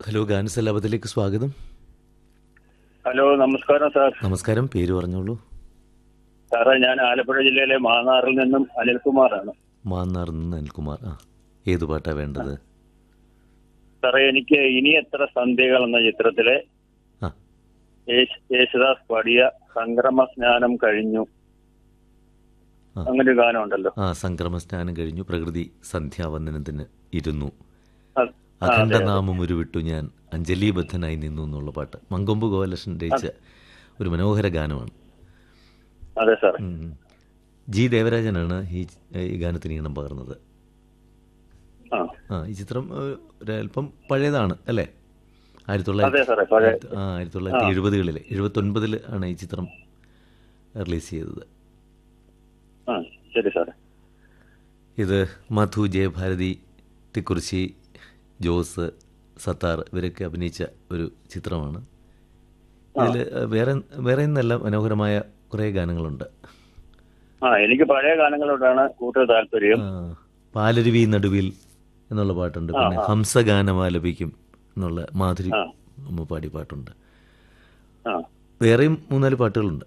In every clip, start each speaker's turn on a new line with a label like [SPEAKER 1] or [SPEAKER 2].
[SPEAKER 1] Hello ഗാനസലാപത്തിലേക്ക് സ്വാഗതം
[SPEAKER 2] hello നമസ്കാരം sir
[SPEAKER 1] നമസ്കാരം പേര് പറഞ്ഞോളൂ
[SPEAKER 2] സാറേ ഞാൻ ആലപ്പുഴ ജില്ലയിലെ മാന്നാറിൽ നിന്നും അനിൽകുമാറാണ്
[SPEAKER 1] മാന്നാർ നിന്ന് അനിൽകുമാർ ആ ഏത് പാട്ടാ വേണ്ടത്
[SPEAKER 2] സാറേ എനിക്ക് ഇനി എത്ര സന്ധ്യകൾ എന്ന ചിത്രത്തിലെ
[SPEAKER 1] ആ
[SPEAKER 2] യേശ്- യേശുദാസ് പാടിയ സംക്രമ സ്നാനം കഴിഞ്ഞു
[SPEAKER 1] ആ.
[SPEAKER 2] അങ്ങനെ ഒരു ഗാനം ഉണ്ടല്ലോ
[SPEAKER 1] ആ സംക്രമ സ്നാനം കഴിഞ്ഞു പ്രകൃതി സന്ധ്യാവന്ദനത്തിന് ഇരുന്നു
[SPEAKER 2] അത്- ആ, അതെ, അതെ.
[SPEAKER 1] അഖണ്ഡനാമം ഉരുവിട്ടു ഞാൻ അഞ്ജലിബദ്ധനായി നിന്നു എന്നുള്ള പാട്ട് മങ്കൊമ്പ് ഗോപാലകൃഷ്ണൻ രചിച്ച ഒരു മനോഹര ഗാനമാണ്
[SPEAKER 2] അതെ സാറേ
[SPEAKER 1] ഉം. ജി ദേവരാജനാണ് ഈ ഈ ഗാനത്തിന് ഈണം പകർന്നത്
[SPEAKER 2] ആ
[SPEAKER 1] ആ ഈ ചിത്രം ഏഹ്, ഒരല്പം പഴയതാണ് അല്ലേ ആയിരത്തി
[SPEAKER 2] അതെ
[SPEAKER 1] തൊള്ളായിരത്തി
[SPEAKER 2] സാറേ പഴയ
[SPEAKER 1] ആ ആയിരത്തി തൊള്ളായിരത്തി എഴുപതുകളിൽ എഴുപത്തൊൻപതിൽ ആണ് ഈ ചിത്രം റിലീസ് ചെയ്തത്
[SPEAKER 2] ആ ശരി സാറേ
[SPEAKER 1] ഇത് മധു ജയഭാരതി തിക്കുറിശി ജോസ് സത്താർ ഇവരൊക്കെ അഭിനയിച്ച ഒരു ചിത്രമാണ് ഇതിൽ വേറെ വേറെ നല്ല മനോഹരമായ കുറേ ഗാനങ്ങളുണ്ട്
[SPEAKER 2] ആ എനിക്ക് പഴയ ഗാനങ്ങളോടാണ് കൂടുതൽ താല്പര്യം
[SPEAKER 1] ആ, പാലരുവി നടുവിൽ എന്നുള്ള പാട്ടുണ്ട് പിന്നെ ഹംസഗാനം ആലപിക്കും എന്നുള്ള മാധുരി
[SPEAKER 2] ആ.
[SPEAKER 1] അമ്മ പാടി പാട്ടുണ്ട്
[SPEAKER 2] ആ
[SPEAKER 1] വേറെയും മൂന്നാല് പാട്ടുകളുണ്ട്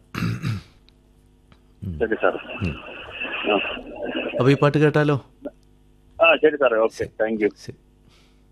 [SPEAKER 2] ശരി സാറേ
[SPEAKER 1] ഉം.
[SPEAKER 2] ആ.
[SPEAKER 1] അപ്പോൾ ഈ പാട്ട് കേട്ടാലോ
[SPEAKER 2] ആ ശരി സാറേ ഓക്കെ താങ്ക് യു
[SPEAKER 1] ശരി